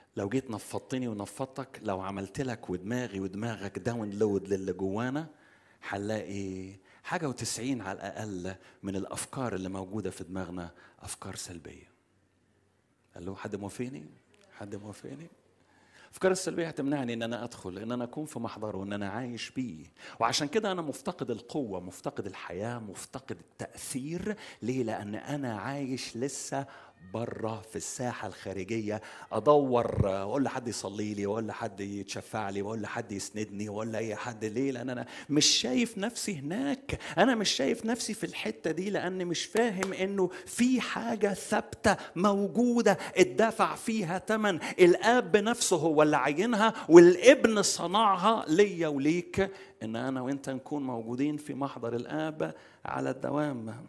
لو جيت نفضتني ونفضتك لو عملت لك ودماغي ودماغك داونلود للي جوانا هنلاقي حاجة وتسعين على الأقل من الأفكار اللي موجودة في دماغنا أفكار سلبية قال له حد موافقني؟ حد موافقني؟ الافكار السلبيه هتمنعني ان انا ادخل ان انا اكون في محضره وان انا عايش بيه وعشان كده انا مفتقد القوه مفتقد الحياه مفتقد التاثير ليه لان انا عايش لسه بره في الساحه الخارجيه ادور واقول لحد يصلي لي واقول لحد يتشفع لي واقول لحد يسندني واقول لاي حد ليه لان انا مش شايف نفسي هناك انا مش شايف نفسي في الحته دي لان مش فاهم انه في حاجه ثابته موجوده اتدفع فيها ثمن الاب بنفسه هو اللي عينها والابن صنعها ليا وليك ان انا وانت نكون موجودين في محضر الاب على الدوام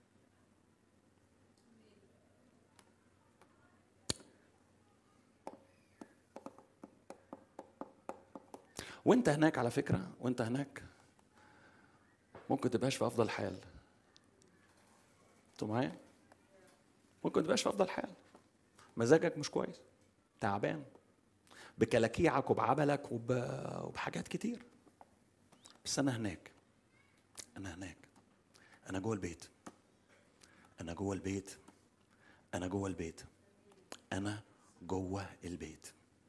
وانت هناك على فكره وانت هناك ممكن تبقاش في افضل حال انتوا معايا ممكن تبقاش في افضل حال مزاجك مش كويس تعبان بكلاكيعك وبعبلك وب... وبحاجات كتير بس انا هناك انا هناك انا جوه البيت انا جوه البيت انا جوه البيت انا جوه البيت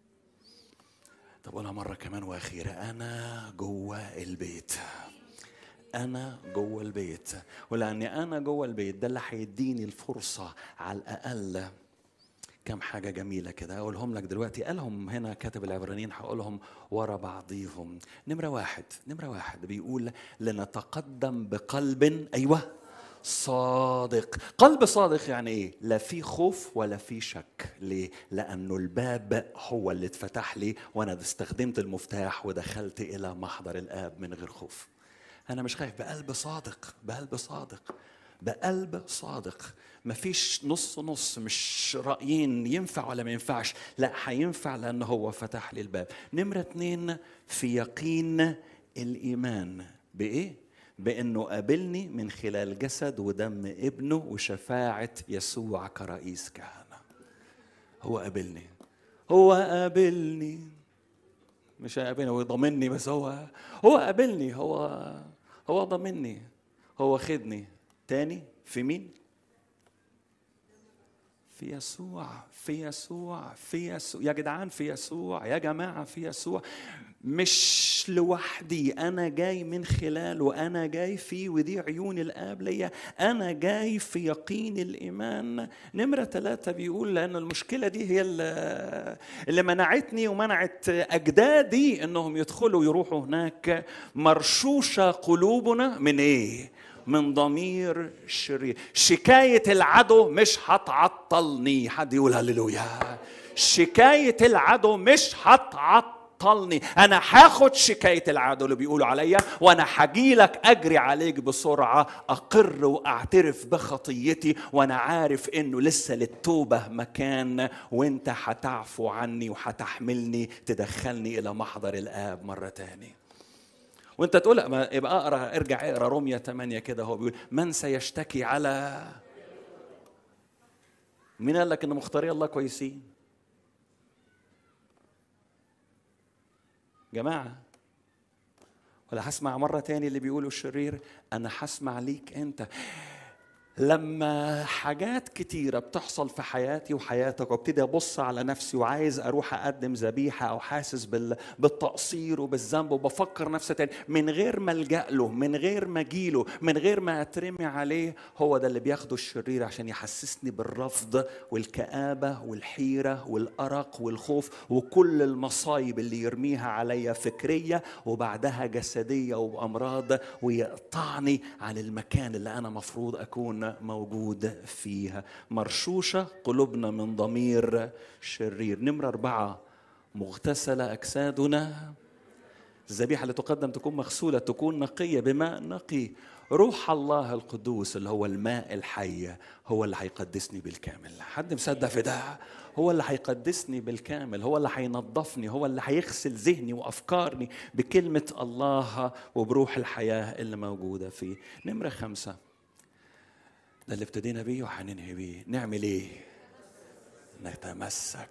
طب قولها مرة كمان وأخيرة أنا جوه البيت أنا جوه البيت ولأني أنا جوه البيت ده اللي هيديني الفرصة على الأقل كم حاجة جميلة كده أقولهم لك دلوقتي قالهم هنا كاتب العبرانيين هقولهم ورا بعضيهم نمرة واحد نمرة واحد بيقول لنتقدم بقلب أيوه صادق قلب صادق يعني ايه لا في خوف ولا في شك ليه لانه الباب هو اللي اتفتح لي وانا استخدمت المفتاح ودخلت الى محضر الاب من غير خوف انا مش خايف بقلب صادق بقلب صادق بقلب صادق مفيش نص نص مش رأيين ينفع ولا ما ينفعش لا هينفع لأنه هو فتح لي الباب نمرة اتنين في يقين الإيمان بإيه؟ بانه قابلني من خلال جسد ودم ابنه وشفاعه يسوع كرئيس كهنه هو قابلني هو قابلني مش هيقابلني هو ضامني بس هو هو قابلني هو هو ضامني هو خدني تاني في مين في يسوع في يسوع في يسوع يا جدعان في يسوع يا جماعة في يسوع مش لوحدي أنا جاي من خلاله أنا جاي فيه ودي عيون الآب ليا أنا جاي في يقين الإيمان نمرة ثلاثة بيقول لأن المشكلة دي هي اللي منعتني ومنعت أجدادي أنهم يدخلوا يروحوا هناك مرشوشة قلوبنا من إيه؟ من ضمير شرير شكاية العدو مش هتعطلني حد يقول هللويا شكاية العدو مش هتعطلني انا هاخد شكايه العدو اللي بيقولوا عليا وانا هجي لك اجري عليك بسرعه اقر واعترف بخطيتي وانا عارف انه لسه للتوبه مكان وانت هتعفو عني وهتحملني تدخلني الى محضر الاب مره تاني وانت تقول ما يبقى اقرا ارجع اقرا روميا 8 كده هو بيقول من سيشتكي على مين قال لك ان مختاري الله كويسين جماعه ولا هسمع مرة تاني اللي بيقولوا الشرير أنا هسمع ليك أنت لما حاجات كتيرة بتحصل في حياتي وحياتك وابتدي أبص على نفسي وعايز أروح أقدم ذبيحة أو حاسس بال... بالتقصير وبالذنب وبفكر نفسي تاني من غير ما ألجأ له من غير ما أجيله من غير ما أترمي عليه هو ده اللي بياخده الشرير عشان يحسسني بالرفض والكآبة والحيرة والأرق والخوف وكل المصايب اللي يرميها عليا فكرية وبعدها جسدية وبأمراض ويقطعني عن المكان اللي أنا مفروض أكون موجود فيها مرشوشة قلوبنا من ضمير شرير نمرة أربعة مغتسلة أجسادنا الذبيحة اللي تقدم تكون مغسولة تكون نقية بماء نقي روح الله القدوس اللي هو الماء الحي هو اللي هيقدسني بالكامل حد مصدق في ده هو اللي هيقدسني بالكامل هو اللي هينظفني هو اللي هيغسل ذهني وافكارني بكلمه الله وبروح الحياه اللي موجوده فيه نمره خمسه ده اللي ابتدينا بيه وهننهي بيه نعمل ايه نتمسك